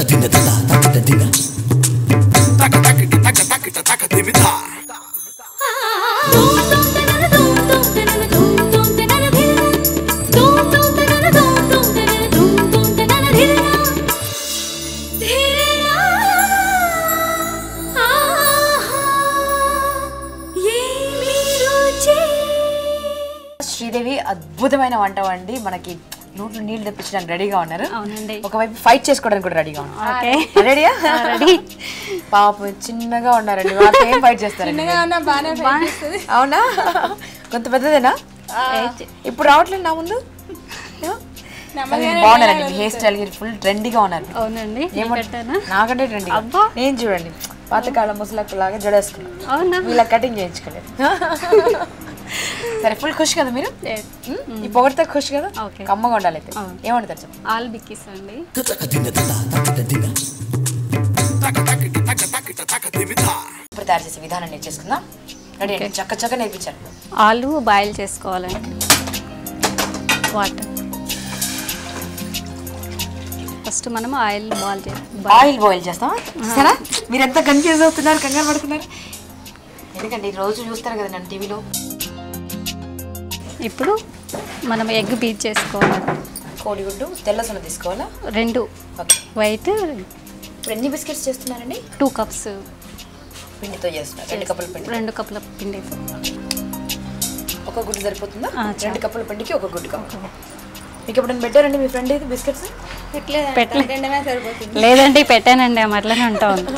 శ్రీదేవి అద్భుతమైన వంట వండి మనకి నోట్లో నీళ్లు తెప్పించడానికి రెడీగా ఉన్నారు అవునండి ఒకవైపు ఫైట్ చేసుకోవడానికి కూడా రెడీగా ఉన్నారు ఓకే రెడీయా రెడీ పాపం చిన్నగా ఉన్నారండి వాళ్ళతో ఏం ఫైట్ చేస్తారండి చిన్నగా బాగానే fight చేస్తుంది. అవునా కొంత పెద్దదేనా ఇప్పుడు రావట్లేదు నా ముందు నెమ్మదిగానే బాగున్నారండి మీ హెయిర్ స్టైల్ ఫుల్ ట్రెండీగా ఉన్నారు అవునండి ఏమంటారు నాకంటే ట్రెండీ అబ్బా. నేను చూడండి పాతకాలం ముసలకు లాగా జడేసుకున్నాను అవునా ఇలా కటింగ్ చేయించుకోలేదు సరే ఫుల్ ఖుషి కదా మీరు Yes. ఉమ్, ఈ పొగడితే ఖుషి కదా Okay. కమ్మగా ఉండాలి అయితే అవును. ఏమంటారు చెప్పు ఆల్ బిక్కిస్ అండి ఇప్పుడు తయారు చేసే విధానం నేర్చేసుకుందాం రెడీ అండి చక్క చక్క నేర్పించారు ఆలు బాయిల్ చేసుకోవాలండి వాటర్ ఫస్ట్ మనం ఆయిల్ బాయిల్ చే ఆయిల్ బాయిల్ చేస్తాం సరే మీరు ఎంత కన్ఫ్యూజ్ అవుతున్నారు కంగారు పడుతున్నారు ఎందుకంటే ఈ రోజు చూస్తారు కదా నన్ను టీవీలో ఇప్పుడు మనం ఎగ్ బీట్ చేసుకోవాలి కోడిగుడ్డు తెల్ల సొన తీసుకోవాలా రెండు ఓకే వైట్ ఇప్పుడు ఎన్ని బిస్కెట్స్ చేస్తున్నారండి టూ కప్స్ పిండితో చేస్తున్నారు రెండు కప్పుల పిండి రెండు కప్పుల పిండితో ఒక గుడ్డు సరిపోతుందా ఆ, చాలు. రెండు కప్పుల పిండికి ఒక గుడ్డు కావాలి మీకు ఎప్పుడైనా పెట్టారండి మీ ఫ్రెండ్ ఇది బిస్కెట్స్ పెట్టలేదండి. పెట్టలే. తినడమే సరిపోతుంది లేదండి పెట్టానండి ఆ మట్లనే ఉంటా ఉంది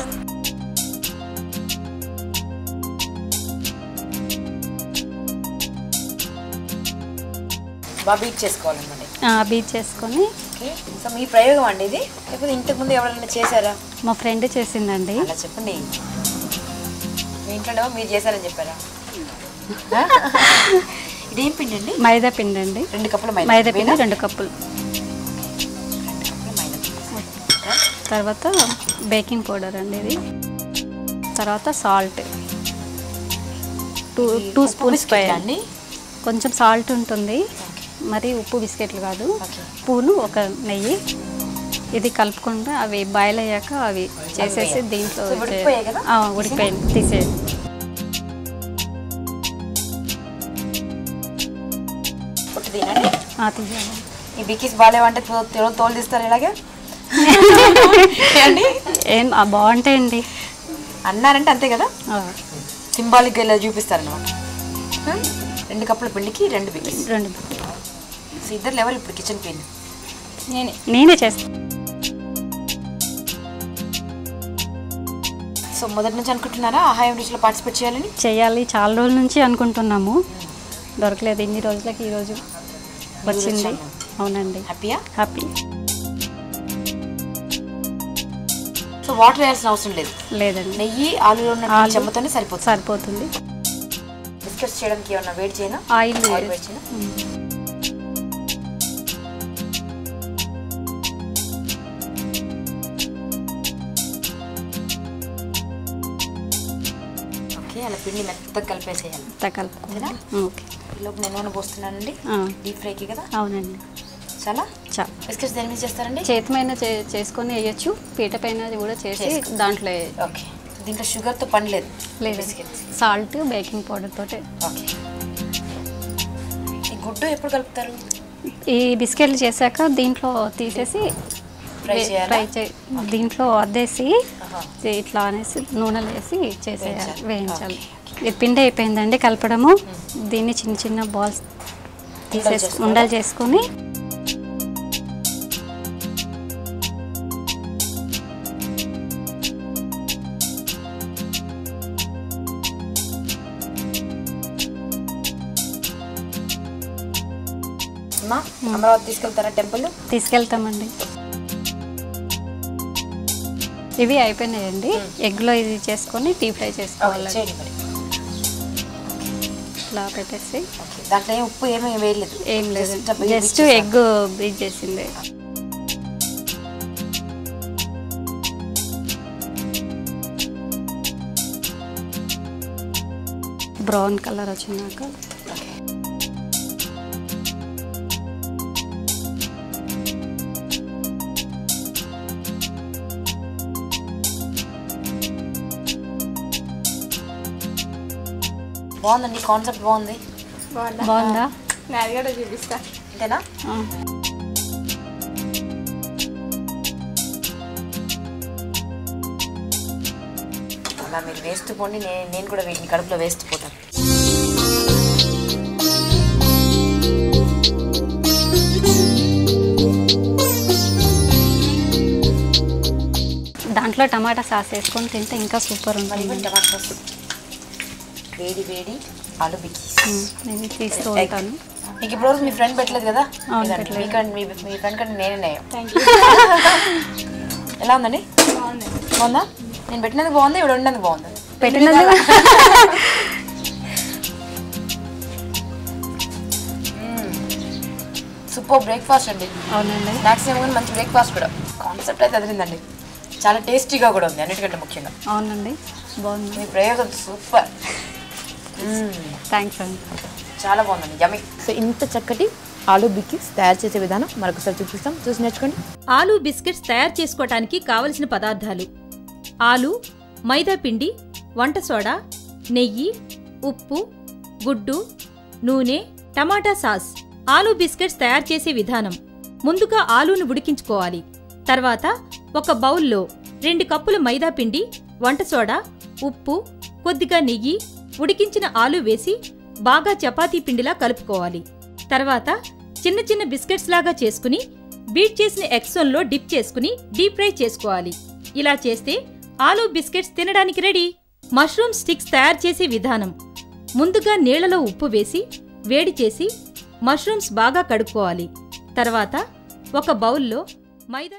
బాగా బీట్ చేసుకోవాలన్నమాట బీట్ చేసుకొని ఓకే సో మీ ప్రయోగం అండి ఇది లేకపోతే ఇంతకు ముందు ఎవరైనా చేశారా మా ఫ్రెండ్ చేసిందండి అలా చెప్పండి మీ ఇంట్లో మీరు చేశారని చెప్పారా ఇదేం పిండి అండి మైదా పిండి అండి రెండు కప్పుల మైదా మైదా పిండి వేనా? రెండు కప్పులు కప్పుల మైదా పిండి. తర్వాత బేకింగ్ పౌడర్ అండి ఇది తర్వాత సాల్ట్ టూ ఇది టూ ఉప్పు స్పూన్స్ బిస్కెట్ వేయాలి అండి కొంచెం సాల్ట్ ఉంటుంది ఓకే మరి ఉప్పు బిస్కెట్లు కాదు ఓకే పూను ఒక నెయ్యి ఇది కలుపుకుంటే అవి బాయిల్ అయ్యాక అవి చేసేసి వేయాలి. దీంట్లో సో ఉడికిపోయాయి కదా? ఆ, ఉడికిపోయింది తీసేది పొట్టు తినండి ఆ, తీసేయాలి ఈ బిక్కీస్ బాగాలేవంటే తో- తో- తోలు తీస్తారు ఇలాగే అండి ఏం ఆ, బాగుంటాయండి అన్నారంటే అంతే కదా ఆ, సింబాలిక్ ఇలా చూపిస్తారు అనమాట రెండు కప్పుల పిండికి రెండు బిక్కీస్ రెండు సో ఇద్దరు ఎవరు ఇప్పుడు కిచెన్ క్వీన్ నేనే నేనే చేస్తాను సో మొదటి నుంచి అనుకుంటున్నారా ఆహాయం రుచిలో పార్టిసిపేట్ చేయాలని చేయాలి చాలా రోజుల నుంచి అనుకుంటున్నాము దొరకలేదు ఇన్ని రోజులకి ఈరోజు వచ్చింది వచ్చాను. అవునండి హ్యాపీయా హ్యాపీ సో వాటర్ వేయాల్సిన అవసరం లేదు లేదండి నెయ్యి ఆలులో ఉన్న ఆలు. చెమ్మతోనే సరిపోతుంది సరిపోతుంది బిస్కెట్స్ చేయడానికి ఏమన్నా వేడి చేయనా ఆయిల్ ఆయిల్ వేడి చేయనా ఓకే అలా పిండి మెత్తగా కలిపేసేయాలి అంతా కలుపుకుందా ఓకే ఈలోపు నేను నూనె పోస్తున్నానండి ఆ, డీప్ ఫ్రైకి కదా అవునండి చాలా చా బిస్కెట్స్ దేని మీద చేస్తారండి చేతి పైన చే- చేసుకొని వేయచ్చు పీట పైన కూడా చేసి చేసుకో. దాంట్లో వేయచ్చు. ఓకే దీంట్లో షుగర్తో పని లేదు లేదు బిస్కెట్స్ సాల్ట్ బేకింగ్ పౌడర్ తోటి ఓకే ఈ గుడ్డు ఎప్పుడు కలుపుతారు ఈ బిస్కెట్లు చేశాక దీంట్లో తీసేసి ఫ్రై వే- చేయాలా? ఫ్రై చే దీంట్లో అద్దేసి ఆహా. ఇట్లా అనేసి నూనెలో వేసి చేసేయాలి వేయించాలి. వేయించాలి ఇది పిండి అయిపోయిందండి కలపడము దీన్ని చిన్న చిన్న బాల్స్ తీసేసి చేసుకోవాలా? ఉండలు చేసుకొని అమ్మా అమరావతి తీసుకెళ్తారా టెంపుల్ తీసుకెళ్తామండి ఇవి అయిపోయినాయండి ఎగ్లో ఇది చేసుకొని డీప్ ఫ్రై చేసుకోవాలి చేయండి మరి ఇట్లా పెట్టేసి ఓకే దాంట్లో ఏం ఉప్పు ఏమీ వేయలేదు ఏం లేదు Just a just bit egg beat చేసింది బ్రౌన్ కలర్ వచ్చినాక ఓకే బాగుందండి కాన్సెప్ట్ బాగుంది బాగుందా బాగుందా నాది కూడా చూపిస్తా అంతేనా ఆ. అలా మీరు వేస్ట్ పోండి నేను నేను కూడా వీటిని కడుపులో వేస్ట్ పోతాను దాంట్లో టమాటా సాస్ వేసుకొని తింటే ఇంకా సూపర్ మరి ఉంటుంది టమాటా సాస్ వేడి వేడి ఆలు బిక్కీస్ ఉమ్, నేను తీస్తూ ఉంటాను మీకు ఇప్పుడు వరకు మీ ఫ్రెండ్ పెట్టలేదు కదా అవును, ఇదండి. పెట్టలేదు. మీకంటే మీ మీ ఫ్రెండ్ కంటే నేనే నయం థ్యాంక్ యూ ఎలా ఉందండి బాగుంది బాగుందా నేను పెట్టినందుకు బాగుంది ఇప్పుడు వండినందుకు బాగుంది పెట్టినందుకు సూపర్ బ్రేక్ఫాస్ట్ అండి అవునండి స్నాక్స్ ఏమో కానీ మంచి బ్రేక్ఫాస్ట్ కూడా కాన్సెప్ట్ అయితే అదిరిందండి చాలా టేస్టీగా కూడా ఉంది అన్నిటికంటే ముఖ్యంగా అవునండి బాగుంది మీ ప్రయోగం సూపర్ థ్యాంక్స్ అండి చాలా బాగుందండి యమి సో ఇంత చక్కటి ఆలు బిక్కిస్ తయారు చేసే విధానం మరొకసారి చూపిస్తాం చూసి నేర్చుకోండి ఆలూ బిస్కెట్స్ తయారు చేసుకోవటానికి కావలసిన పదార్థాలు ఆలు మైదా పిండి వంట సోడా నెయ్యి ఉప్పు గుడ్డు నూనె టమాటా సాస్ ఆలూ బిస్కెట్స్ తయారు చేసే విధానం ముందుగా ఆలూను ఉడికించుకోవాలి తర్వాత ఒక బౌల్లో రెండు కప్పుల మైదా పిండి వంట సోడా ఉప్పు కొద్దిగా నెయ్యి ఉడికించిన ఆలు వేసి బాగా చపాతీ పిండిలా కలుపుకోవాలి తర్వాత చిన్న చిన్న బిస్కెట్స్ లాగా చేసుకుని బీట్ చేసిన ఎక్సోన్లో డిప్ చేసుకుని డీప్ ఫ్రై చేసుకోవాలి ఇలా చేస్తే ఆలూ బిస్కెట్స్ తినడానికి రెడీ మష్రూమ్ స్టిక్స్ తయారు చేసే విధానం ముందుగా నీళ్లలో ఉప్పు వేసి వేడి చేసి మష్రూమ్స్ బాగా కడుక్కోవాలి తర్వాత ఒక బౌల్లో మైదా